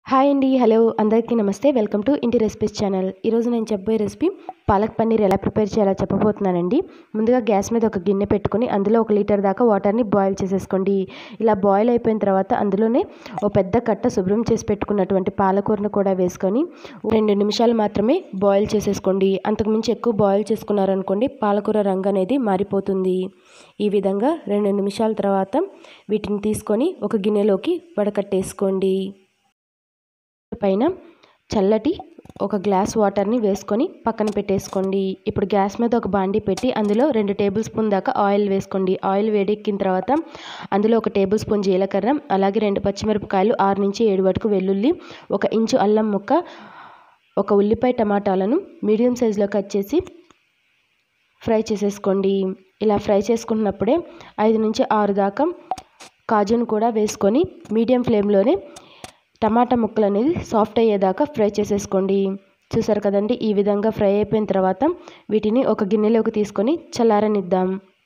hi అండి hello అందరికీ నమస్తే వెల్కమ్ టు ఇంటి రెసిపీస్ ఛానల్ ఈరోజు నేను చెప్పబోయే రెసిపీ పాలక్ పన్నీర్ ఎలా ప్రిపేర్ చేయాలో చెప్పబోతున్నానండి ముందుగా గ్యాస్ మీద ఒక గిన్నె పెట్టుకొని అందులో ఒక లీటర్ దాకా వాటర్ని బాయిల్ చేసేసుకోండి ఇలా బాయిల్ అయిపోయిన తర్వాత అందులోనే ఓ పెద్ద కట్ట శుభ్రం చేసి పెట్టుకున్నటువంటి పాలకూరను కూడా వేసుకొని రెండు నిమిషాలు మాత్రమే బాయిల్ చేసేసుకోండి అంతకుమించి ఎక్కువ బాయిల్ చేసుకున్నారనుకోండి పాలకూర రంగు అనేది మారిపోతుంది ఈ విధంగా రెండు నిమిషాల తర్వాత వీటిని తీసుకొని ఒక గిన్నెలోకి వడకట్టేసుకోండి పైన చల్లటి ఒక గ్లాస్ వాటర్ని వేసుకొని పక్కన పెట్టేసుకోండి ఇప్పుడు గ్యాస్ మీద ఒక బాండి పెట్టి అందులో రెండు టేబుల్ స్పూన్ దాకా ఆయిల్ వేసుకోండి ఆయిల్ వేడెక్కిన తర్వాత అందులో ఒక టేబుల్ స్పూన్ జీలకర్ర అలాగే రెండు పచ్చిమిరపకాయలు ఆరు నుంచి ఏడు వరకు వెల్లుల్లి ఒక ఇంచు అల్లం ముక్క ఒక ఉల్లిపాయ టమాటాలను మీడియం సైజులో కట్ చేసి ఫ్రై చేసేసుకోండి ఇలా ఫ్రై చేసుకున్నప్పుడే ఐదు నుంచి ఆరు దాకా కాజును కూడా వేసుకొని మీడియం ఫ్లేమ్లోనే టమాటా ముక్కలు అనేది సాఫ్ట్ అయ్యేదాకా ఫ్రై చేసేసుకోండి చూసారు కదండి ఈ విధంగా ఫ్రై అయిపోయిన తర్వాత వీటిని ఒక గిన్నెలోకి తీసుకొని చల్లారనిద్దాం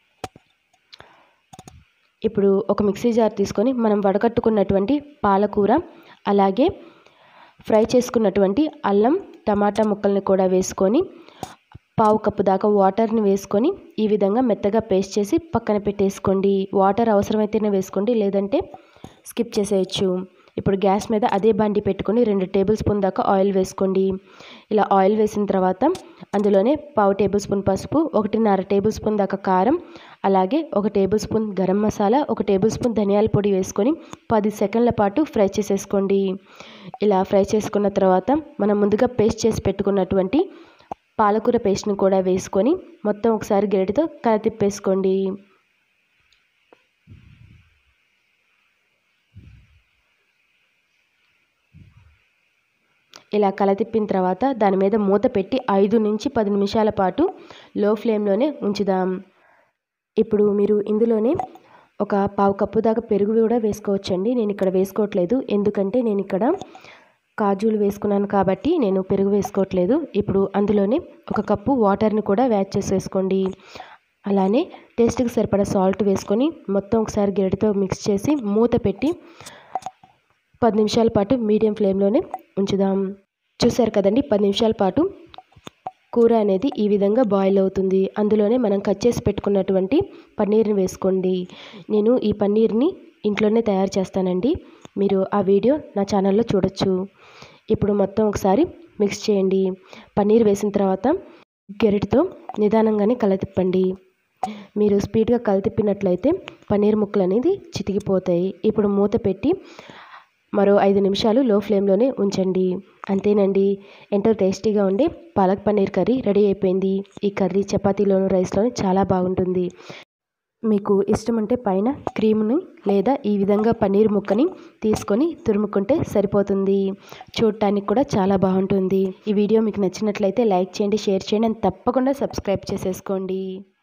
ఇప్పుడు ఒక మిక్సీ జార్ తీసుకొని మనం వడకట్టుకున్నటువంటి పాలకూర అలాగే ఫ్రై చేసుకున్నటువంటి అల్లం టమాటా ముక్కల్ని కూడా వేసుకొని పావు కప్పు దాకా వాటర్ని వేసుకొని ఈ విధంగా మెత్తగా పేస్ట్ చేసి పక్కన పెట్టేసుకోండి వాటర్ అవసరమైతేనే వేసుకోండి లేదంటే స్కిప్ చేసేయచ్చు ఇప్పుడు గ్యాస్ మీద అదే బండి పెట్టుకొని రెండు టేబుల్ స్పూన్ దాకా ఆయిల్ వేసుకోండి ఇలా ఆయిల్ వేసిన తర్వాత అందులోనే పావు టేబుల్ స్పూన్ పసుపు ఒకటిన్నర టేబుల్ స్పూన్ దాకా కారం అలాగే ఒక టేబుల్ స్పూన్ గరం మసాలా ఒక టేబుల్ స్పూన్ ధనియాల పొడి వేసుకొని పది సెకండ్ల పాటు ఫ్రై చేసేసుకోండి ఇలా ఫ్రై చేసుకున్న తర్వాత మనం ముందుగా పేస్ట్ చేసి పెట్టుకున్నటువంటి పాలకూర పేస్ట్ని కూడా వేసుకొని మొత్తం ఒకసారి గరిటతో కలతిప్పేసుకోండి ఇలా కలతిప్పిన తర్వాత దాని మీద మూత పెట్టి ఐదు నుంచి పది నిమిషాల పాటు లో ఫ్లేమ్లోనే ఉంచుదాం ఇప్పుడు మీరు ఇందులోనే ఒక పావు కప్పు దాకా పెరుగు కూడా వేసుకోవచ్చండి నేను ఇక్కడ వేసుకోవట్లేదు ఎందుకంటే నేను ఇక్కడ కాజులు వేసుకున్నాను కాబట్టి నేను పెరుగు వేసుకోవట్లేదు ఇప్పుడు అందులోనే ఒక కప్పు వాటర్ని కూడా యాడ్ చేసేసుకోండి అలానే టేస్ట్కి సరిపడా సాల్ట్ వేసుకొని మొత్తం ఒకసారి గరిటతో మిక్స్ చేసి మూత పెట్టి పది నిమిషాల పాటు మీడియం ఫ్లేమ్లోనే ఉంచుదాం చూసారు కదండి పది నిమిషాల పాటు కూర అనేది ఈ విధంగా బాయిల్ అవుతుంది అందులోనే మనం కట్ చేసి పెట్టుకున్నటువంటి పన్నీర్ని వేసుకోండి నేను ఈ పన్నీర్ని ఇంట్లోనే తయారు చేస్తానండి మీరు ఆ వీడియో నా ఛానల్లో చూడొచ్చు ఇప్పుడు మొత్తం ఒకసారి మిక్స్ చేయండి పన్నీర్ వేసిన తర్వాత గెరిటితో నిదానంగానే కలతిప్పండి మీరు స్పీడ్గా కలతిప్పినట్లయితే పన్నీర్ ముక్కలు అనేది చితికిపోతాయి ఇప్పుడు మూత పెట్టి మరో ఐదు నిమిషాలు లో ఫ్లేమ్లోనే ఉంచండి అంతేనండి ఎంతో టేస్టీగా ఉండే పాలక్ పన్నీర్ కర్రీ రెడీ అయిపోయింది ఈ కర్రీ చపాతీలోను రైస్లోను చాలా బాగుంటుంది మీకు ఇష్టం ఉంటే పైన క్రీమ్ని లేదా ఈ విధంగా పన్నీర్ ముక్కని తీసుకొని తురుముకుంటే సరిపోతుంది చూడటానికి కూడా చాలా బాగుంటుంది ఈ వీడియో మీకు నచ్చినట్లయితే లైక్ చేయండి షేర్ చేయండి అండ్ తప్పకుండా సబ్స్క్రైబ్ చేసేసుకోండి